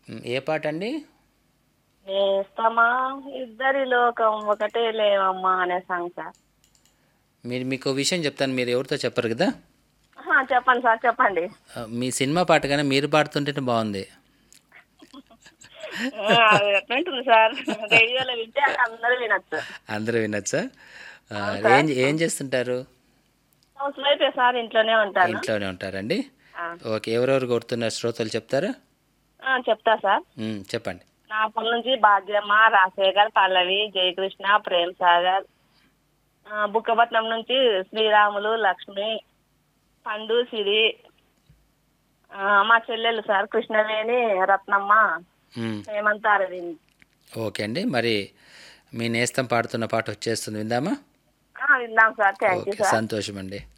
మ్, ఏ పాట అండి నేస్తమా ఇద్దరి లోకం ఒకటే లేవమ్మా అనే సాంగ్ సార్ మీరు మీకు ఓ విషయం చెప్తాను మీరు ఎవరితో చెప్పరు కదా ఆహా, చెప్పండి సార్ చెప్పండి ఆ, మీ సినిమా పాట కానీ మీరు పాడుతుంటేనే బాగుంది ఆ, అది ఎట్లుంటుంది సార్ రేడియోలో వింటే అందరూ వినొచ్చు అందరూ వినొచ్చా ఆ, ఏం ఏం చేస్తుంటారు హౌస్ వైఫే సార్ ఇంట్లోనే ఉంటాను ఇంట్లోనే ఉంటారండి ఆ, ఓకే ఎవరెవరు కొడుతున్నారు శ్రోతలు చెప్తారా ఆ, చెప్తా సార్ మ్, చెప్పండి నా పనుల నుంచి భాగ్యమ్మ రాజశేఖర్ పల్లవి జయకృష్ణ ప్రేమ్ సాగర్ ఆ, బుక్కపట్నం నుంచి శ్రీరాములు లక్ష్మి పండు సిరి ఆ, మా చెల్లెలు సార్ కృష్ణవేణి రత్నమ్మ మ్, హేమంత్ అరవింద్ ఓకే అండి మరి మీ నేస్తం పాడుతున్న పాట వచ్చేస్తుంది విందామా ఆ, విందాం sir thank you okay sir సంతోషం అండి